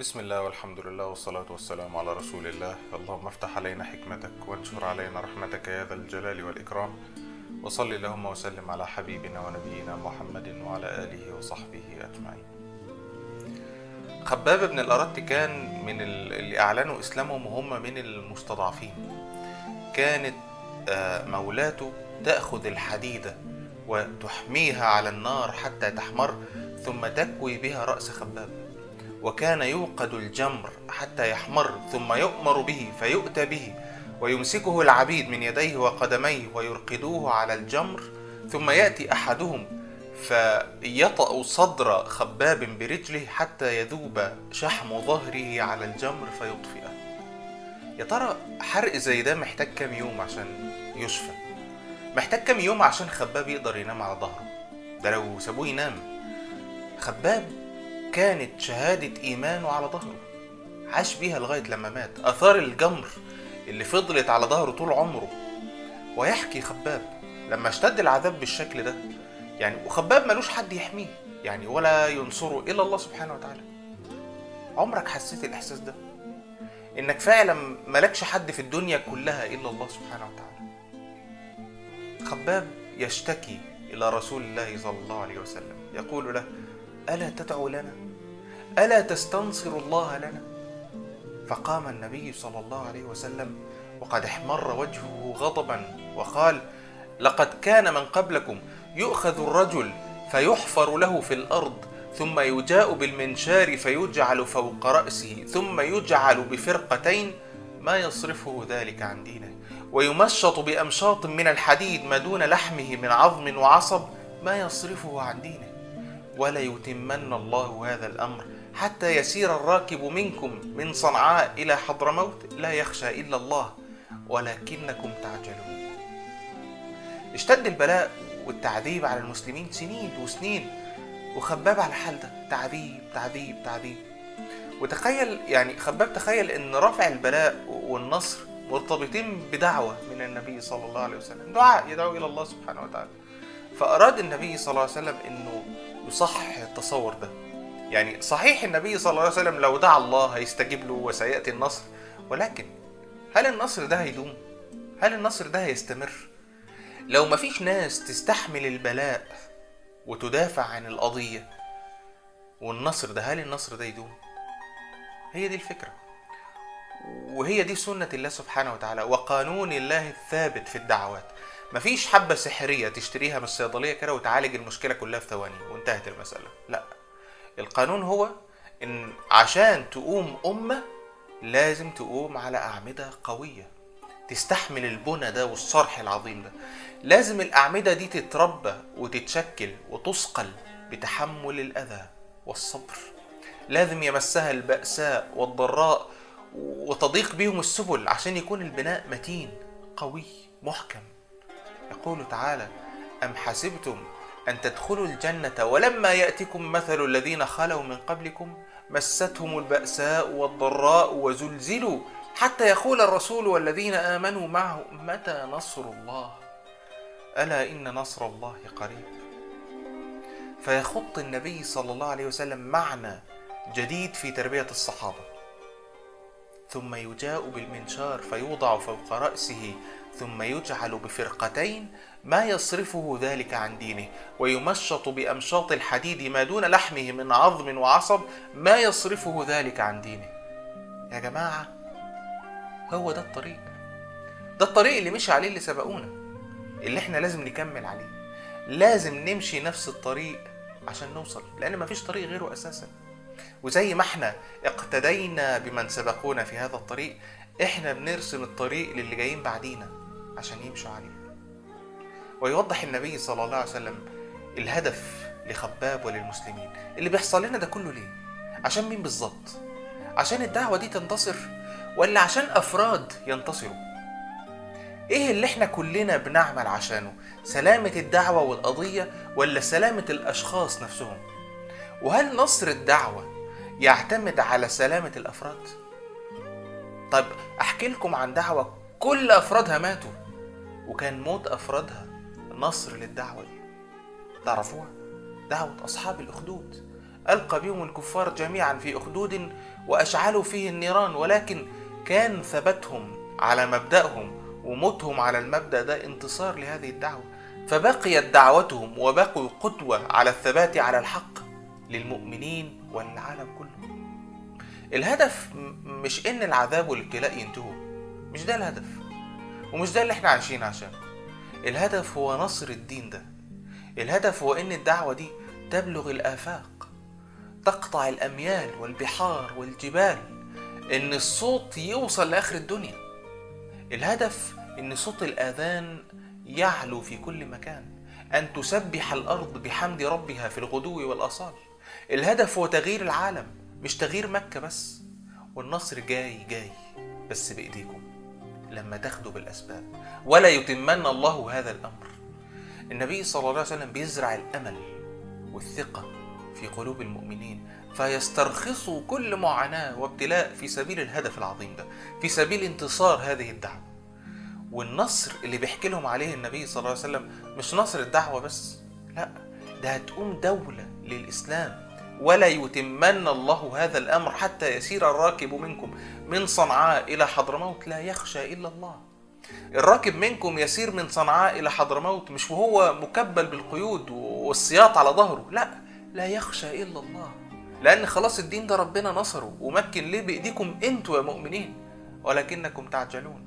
بسم الله والحمد لله والصلاة والسلام على رسول الله اللهم افتح علينا حكمتك وانشر علينا رحمتك يا ذا الجلال والإكرام وصل اللهم وسلم على حبيبنا ونبينا محمد وعلى آله وصحبه أجمعين خباب بن الأرت كان من ال- اللي أعلنوا إسلامهم وهم من المستضعفين كانت آه، مولاته تأخذ الحديدة وتحميها على النار حتى تحمر ثم تكوي بها رأس خباب وكان يوقد الجمر حتى يحمر ثم يؤمر به فيؤتى به ويمسكه العبيد من يديه وقدميه ويرقدوه على الجمر ثم يأتي أحدهم فيطأ صدر خباب برجله حتى يذوب شحم ظهره على الجمر فيطفئه يا ترى حرق زي ده محتاج كام يوم عشان يشفى محتاج كام يوم عشان خباب يقدر ينام على ظهره ده لو سابوه ينام خباب كانت شهادة إيمانه على ظهره عاش بيها لغاية لما مات أثار الجمر اللي فضلت على ظهره طول عمره ويحكي خباب لما اشتد العذاب بالشكل ده يعني وخباب ملوش حد يحميه يعني ولا ينصره إلا الله سبحانه وتعالى عمرك حسيت الإحساس ده إنك فعلا ملكش حد في الدنيا كلها إلا الله سبحانه وتعالى خباب يشتكي إلى رسول الله صلى الله عليه وسلم يقول له ألا تدعو لنا ألا تستنصر الله لنا فقام النبي صلى الله عليه وسلم وقد احمر وجهه غضبا وقال لقد كان من قبلكم يؤخذ الرجل فيحفر له في الأرض ثم يجاء بالمنشار فيجعل فوق رأسه ثم يجعل بفرقتين ما يصرفه ذلك عن دينه ويمشط بأمشاط من الحديد ما دون لحمه من عظم وعصب ما يصرفه عن دينه ولا يتمن الله هذا الامر حتى يسير الراكب منكم من صنعاء الى حضرموت لا يخشى الا الله ولكنكم تعجلون اشتد البلاء والتعذيب على المسلمين سنين وسنين وخباب على الحال ده تعذيب تعذيب تعذيب وتخيل يعني خباب تخيل ان رفع البلاء والنصر مرتبطين بدعوه من النبي صلى الله عليه وسلم دعاء يدعو الى الله سبحانه وتعالى فاراد النبي صلى الله عليه وسلم انه يصحح التصور ده يعني صحيح النبي صلى الله عليه وسلم لو دعا الله هيستجيب له وسيأتي النصر ولكن هل النصر ده هيدوم؟ هل النصر ده هيستمر؟ لو مفيش ناس تستحمل البلاء وتدافع عن القضية والنصر ده هل النصر ده يدوم؟ هي دي الفكرة وهي دي سنة الله سبحانه وتعالى وقانون الله الثابت في الدعوات مفيش حبة سحرية تشتريها من الصيدلية كده وتعالج المشكلة كلها في ثواني وانتهت المسألة لا القانون هو ان عشان تقوم أمة لازم تقوم على أعمدة قوية تستحمل البنى ده والصرح العظيم ده لازم الأعمدة دي تتربى وتتشكل وتثقل بتحمل الأذى والصبر لازم يمسها البأساء والضراء وتضيق بيهم السبل عشان يكون البناء متين قوي محكم يقول تعالى أم حسبتم أن تدخلوا الجنة ولما يأتكم مثل الذين خلوا من قبلكم مستهم البأساء والضراء وزلزلوا حتى يقول الرسول والذين آمنوا معه متى نصر الله ألا إن نصر الله قريب فيخط النبي صلى الله عليه وسلم معنى جديد في تربية الصحابة ثم يجاء بالمنشار فيوضع فوق رأسه ثم يجعل بفرقتين ما يصرفه ذلك عن دينه ويمشط بأمشاط الحديد ما دون لحمه من عظم وعصب ما يصرفه ذلك عن دينه يا جماعة هو ده الطريق ده الطريق اللي مشي عليه اللي سبقونا اللي احنا لازم نكمل عليه لازم نمشي نفس الطريق عشان نوصل لأن مفيش طريق غيره أساساً وزي ما احنا اقتدينا بمن سبقونا في هذا الطريق احنا بنرسم الطريق للي جايين بعدينا عشان يمشوا عليه ويوضح النبي صلى الله عليه وسلم الهدف لخباب وللمسلمين اللي بيحصل لنا ده كله ليه عشان مين بالظبط عشان الدعوة دي تنتصر ولا عشان أفراد ينتصروا ايه اللي احنا كلنا بنعمل عشانه سلامة الدعوة والقضية ولا سلامة الأشخاص نفسهم وهل نصر الدعوة يعتمد على سلامة الأفراد؟ طيب أحكي لكم عن دعوة كل أفرادها ماتوا وكان موت أفرادها نصر للدعوة دي تعرفوها؟ دعوة أصحاب الأخدود ألقى بهم الكفار جميعا في أخدود وأشعلوا فيه النيران ولكن كان ثبتهم على مبدأهم وموتهم على المبدأ ده انتصار لهذه الدعوة فبقيت دعوتهم وبقوا قدوة على الثبات على الحق للمؤمنين والعالم كله الهدف مش ان العذاب والابتلاء ينتهوا مش ده الهدف ومش ده اللي احنا عايشين عشانه الهدف هو نصر الدين ده الهدف هو ان الدعوة دي تبلغ الآفاق تقطع الأميال والبحار والجبال ان الصوت يوصل لآخر الدنيا الهدف ان صوت الآذان يعلو في كل مكان أن تسبح الأرض بحمد ربها في الغدو والأصال الهدف هو تغيير العالم مش تغيير مكة بس والنصر جاي جاي بس بإيديكم لما تاخدوا بالأسباب ولا يتمن الله هذا الأمر النبي صلى الله عليه وسلم بيزرع الأمل والثقة في قلوب المؤمنين فيسترخصوا كل معاناة وابتلاء في سبيل الهدف العظيم ده في سبيل انتصار هذه الدعوة والنصر اللي بيحكي لهم عليه النبي صلى الله عليه وسلم مش نصر الدعوة بس لا ده هتقوم دولة للإسلام ولا يتمن الله هذا الأمر حتى يسير الراكب منكم من صنعاء إلى حضرموت لا يخشى إلا الله الراكب منكم يسير من صنعاء إلى حضرموت مش وهو مكبل بالقيود والسياط على ظهره لا لا يخشى إلا الله لأن خلاص الدين ده ربنا نصره ومكن ليه بإيديكم أنتوا يا مؤمنين ولكنكم تعجلون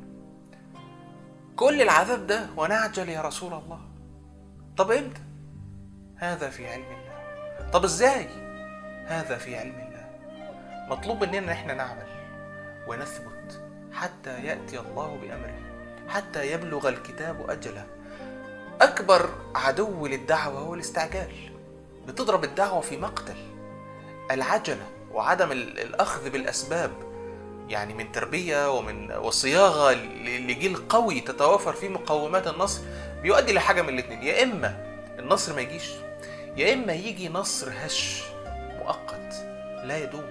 كل العذاب ده ونعجل يا رسول الله طب امتى هذا في علم الله طب ازاي هذا في علم الله مطلوب مننا احنا نعمل ونثبت حتى ياتي الله بامره حتى يبلغ الكتاب اجله اكبر عدو للدعوه هو الاستعجال بتضرب الدعوه في مقتل العجله وعدم الاخذ بالاسباب يعني من تربيه ومن وصياغه لجيل قوي تتوافر فيه مقومات النصر بيؤدي لحاجه من الاثنين يا اما النصر ما يجيش يا اما يجي نصر هش مؤقت لا يدوم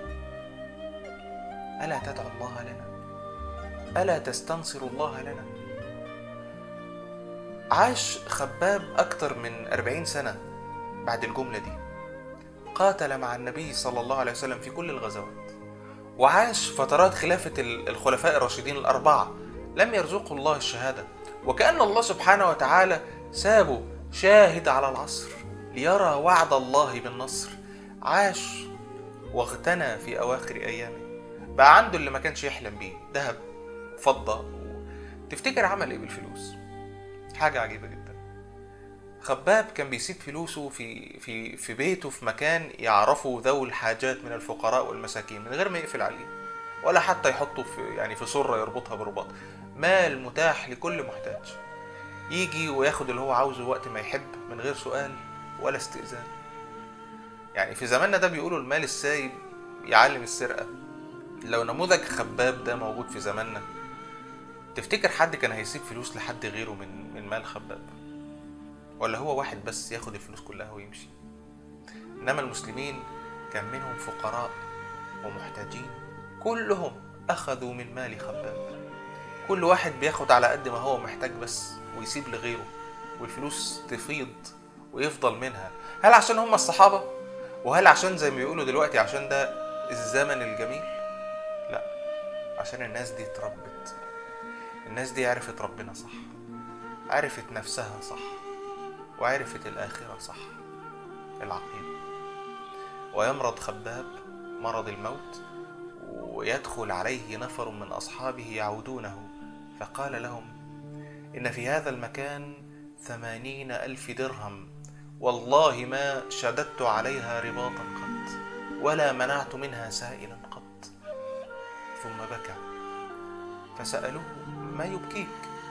الا تدعو الله لنا الا تستنصر الله لنا عاش خباب اكتر من أربعين سنه بعد الجمله دي قاتل مع النبي صلى الله عليه وسلم في كل الغزوات وعاش فترات خلافة الخلفاء الراشدين الأربعة لم يرزقه الله الشهادة وكأن الله سبحانه وتعالى سابه شاهد على العصر ليرى وعد الله بالنصر عاش واغتنى في أواخر أيامه بقى عنده اللي ما كانش يحلم بيه ذهب فضة تفتكر عمل إيه بالفلوس حاجة عجيبة جدا خباب كان بيسيب فلوسه في في في بيته في مكان يعرفه ذوي الحاجات من الفقراء والمساكين من غير ما يقفل عليه ولا حتى يحطه في يعني في سره يربطها برباط مال متاح لكل محتاج يجي وياخد اللي هو عاوزه وقت ما يحب من غير سؤال ولا استئذان يعني في زماننا ده بيقولوا المال السايب يعلم السرقة لو نموذج خباب ده موجود في زماننا تفتكر حد كان هيسيب فلوس لحد غيره من من مال خباب ولا هو واحد بس ياخد الفلوس كلها ويمشي انما المسلمين كان منهم فقراء ومحتاجين كلهم اخذوا من مال خباب كل واحد بياخد على قد ما هو محتاج بس ويسيب لغيره والفلوس تفيض ويفضل منها هل عشان هم الصحابة وهل عشان زي ما بيقولوا دلوقتي عشان ده الزمن الجميل لا عشان الناس دي اتربت الناس دي عرفت ربنا صح عرفت نفسها صح وعرفت الآخرة صح العقيدة ويمرض خباب مرض الموت ويدخل عليه نفر من أصحابه يعودونه فقال لهم إن في هذا المكان ثمانين ألف درهم والله ما شددت عليها رباطا قط ولا منعت منها سائلا قط ثم بكى فسألوه ما يبكيك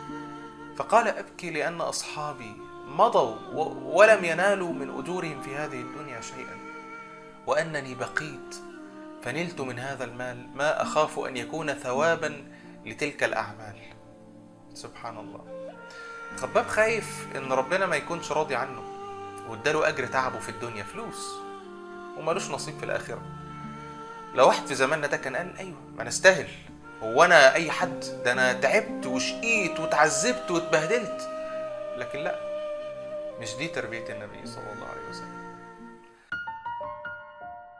فقال أبكي لأن أصحابي مضوا ولم ينالوا من أجورهم في هذه الدنيا شيئا وأنني بقيت فنلت من هذا المال ما أخاف أن يكون ثوابا لتلك الأعمال سبحان الله خباب خايف إن ربنا ما يكونش راضي عنه واداله أجر تعبه في الدنيا فلوس ومالوش نصيب في الآخرة لو واحد في زماننا ده كان قال أيوه ما نستاهل هو أنا أي حد ده أنا تعبت وشقيت وتعذبت واتبهدلت لكن لا مش دي تربية النبي صلى الله عليه وسلم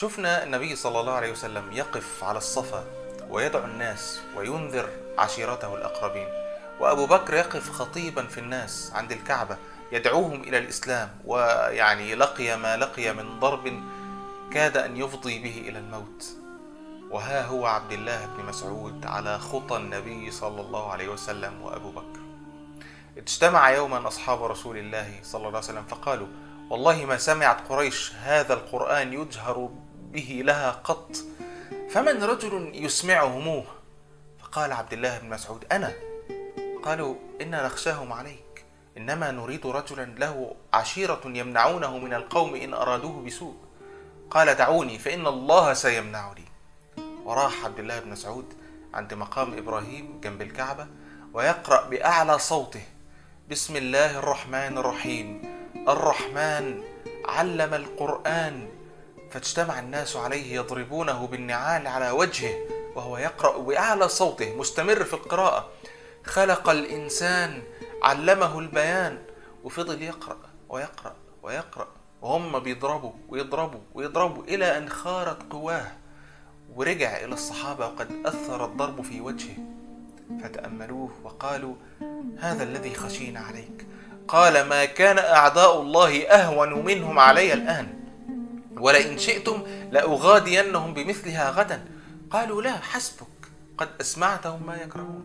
شفنا النبي صلى الله عليه وسلم يقف على الصفا ويدعو الناس وينذر عشيرته الأقربين وأبو بكر يقف خطيبا في الناس عند الكعبة يدعوهم إلى الإسلام ويعني لقي ما لقي من ضرب كاد أن يفضي به إلى الموت وها هو عبد الله بن مسعود على خطى النبي صلى الله عليه وسلم وأبو بكر اجتمع يوما أصحاب رسول الله صلى الله عليه وسلم فقالوا والله ما سمعت قريش هذا القرآن يجهر به لها قط فمن رجل يسمعهموه فقال عبد الله بن مسعود أنا قالوا إنا نخشاهم عليك إنما نريد رجلا له عشيرة يمنعونه من القوم إن أرادوه بسوء قال دعوني فإن الله سيمنعني وراح عبد الله بن مسعود عند مقام إبراهيم جنب الكعبة ويقرأ بأعلى صوته بسم الله الرحمن الرحيم الرحمن علم القرآن فاجتمع الناس عليه يضربونه بالنعال على وجهه وهو يقرأ بأعلى صوته مستمر في القراءة خلق الإنسان علمه البيان وفضل يقرأ ويقرأ ويقرأ وهم بيضربوا ويضربوا ويضربوا إلى أن خارت قواه ورجع إلى الصحابة وقد أثر الضرب في وجهه فتأملوه وقالوا هذا الذي خشينا عليك قال ما كان أعداء الله أهون منهم علي الآن ولئن شئتم لأغادينهم بمثلها غدا قالوا لا حسبك قد أسمعتهم ما يكرهون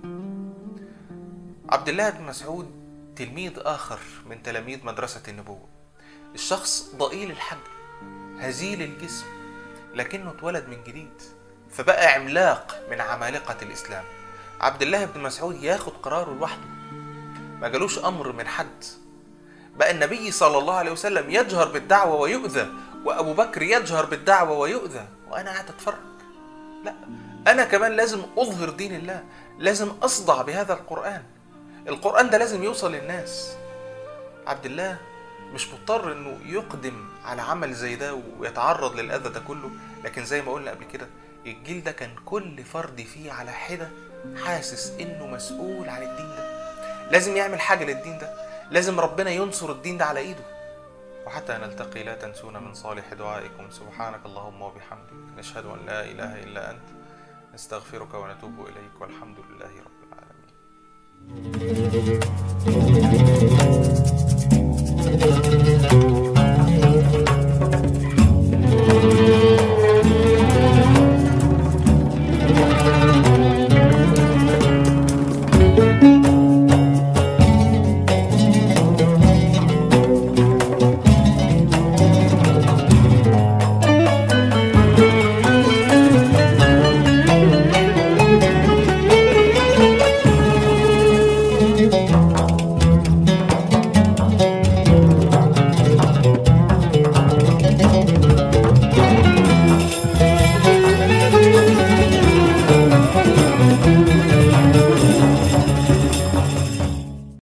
عبد الله بن مسعود تلميذ آخر من تلاميذ مدرسة النبوة الشخص ضئيل الحجم هزيل الجسم لكنه اتولد من جديد فبقى عملاق من عمالقة الإسلام عبد الله بن مسعود ياخد قراره لوحده ما جالوش أمر من حد بقى النبي صلى الله عليه وسلم يجهر بالدعوة ويؤذى وأبو بكر يجهر بالدعوة ويؤذى وأنا قاعد أتفرج لا أنا كمان لازم أظهر دين الله لازم أصدع بهذا القرآن القرآن ده لازم يوصل للناس عبد الله مش مضطر انه يقدم على عمل زي ده ويتعرض للاذى ده كله لكن زي ما قلنا قبل كده الجيل ده كان كل فرد فيه على حده حاسس انه مسؤول عن الدين ده لازم يعمل حاجه للدين ده لازم ربنا ينصر الدين ده على ايده وحتى نلتقي لا تنسونا من صالح دعائكم سبحانك اللهم وبحمدك نشهد ان لا اله الا انت نستغفرك ونتوب اليك والحمد لله رب العالمين